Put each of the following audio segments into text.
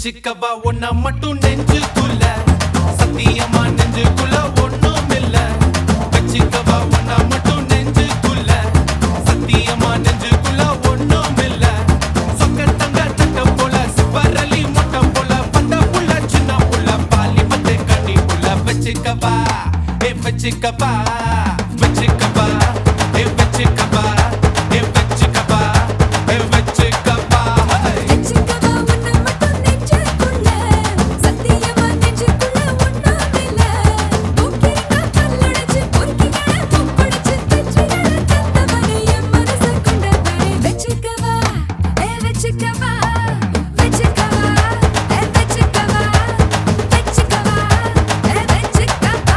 வச்சுக்கவா ஒன்ன மட்டும் நெஞ்சுக்குள்ள சத்தியமா நெஞ்சுக்குள்ள ஒண்ணும் இல்ல வச்சுக்கவா ஒன்ன மட்டும் நெஞ்சுக்குள்ள சத்தியமா நெஞ்சுக்குள்ள ஒண்ணும் இல்ல சொக்க தங்க தட்ட போல சிவரலி மொட்டை போல பட்ட புள்ள சின்ன புள்ள பாலி பத்து கண்ணி புள்ள வச்சுக்கவா ஏ வச்சுக்கவா வச்சுக்கவா ஏ வச்சுக்கவா ஏ வச்சுக்கவா ஏ வச்சுக்கவா வெச்சுக்கவா உன்னை மட்டும் நெஞ்சுக்குள்ள சத்தியமா நெஞ்சுக்குள்ள ஒண்ணுமில்ல போக்கிரிக்கா கல்லடைச்சு பொறுக்கிகளை பொப்படிச்சு வெற்றிகளை தந்தவனே என் மனசை கொண்டவனே வெச்சுக்கவா ஏ வெச்சுக்கவா வெச்சுக்கவா ஏ வெச்சுக்கவா வெச்சுக்கவா ஏ வெச்சுக்கவா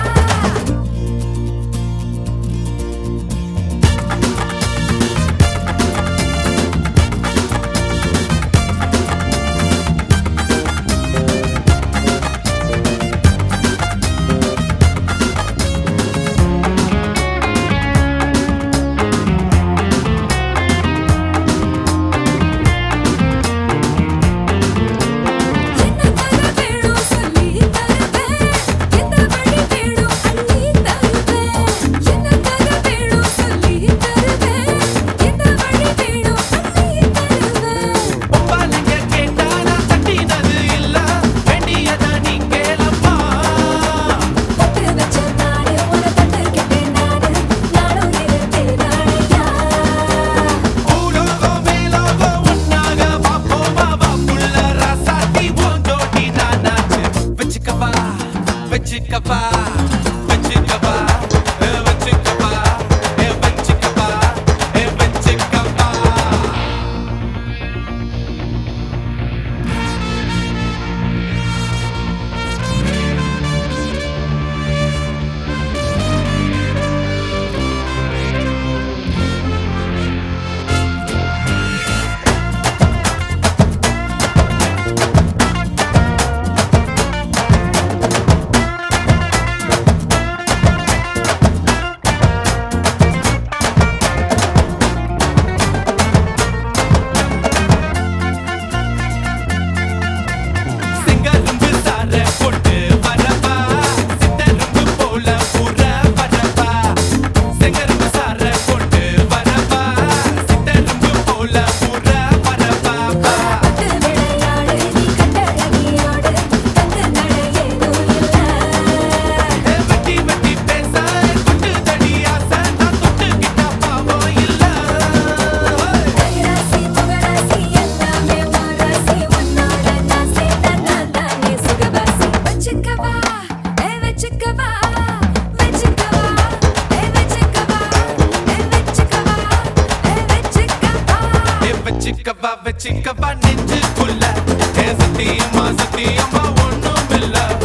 என்ன தர வேணும் சொல்லி தருவேன் எந்த வழி வேணும் அள்ளி தருவேன் என்ன தர வேணும் சொல்லி தருவேன் எந்த வழி வேணும் அள்ளி தருவேன் ஒப்பாலங்க கேட்டா நான் தட்டினது இல்ல வேண்டியதா நீ கேளப்பா பொட்டு வச்ச நாடு உன தட்டு கேட்டேன் நாடு நானும் இருப்பேன் நாளையா பூலோகம் மேலோகம் ஒன்னாக பாப்போமா வாப்புள்ள ராசாத்தி உன் ஜோடி நானாச்சு வச்சுக்கவா வச்சுக்கவா வச்சுக்கவா ஏ வச்சுக்கவா ஏ வச்சுக்கவா ஏ வச்சுக்கவா செங்கரும்பு சார கொண்டு வரவா சித்தரும்பு போல புற வரவா செங்கரும்பு சார கொண்டு வரவா சித்தரும்பு போல புற வரவா பட்டு விளையாடு நீ கட்டழகியோடு தங்க நடை ஏதும் இல்லை வெட்டி வெட்டி பேச குட்டு தடி ஆசை நான் தொட்டுக்கிட்ட பாவம் இல்ல கைராசி புகழாசி எல்லாமே வாராசி உன்னோட நான் சேர்ந்த நான் தானே சுகவாசி வச்சுக்கவா ஏ வச்சுக்கவா வச்சுக்கவா ஏ வச்சுக்கவா ஏ வச்சுக்கவா ஏ வச்சுக்கவா ஏ வச்சுக்கவா வச்சுக்கவா நெஞ்சுக்குள்ள ஏ சத்தியமா சத்தியமா ஒண்ணும் இல்ல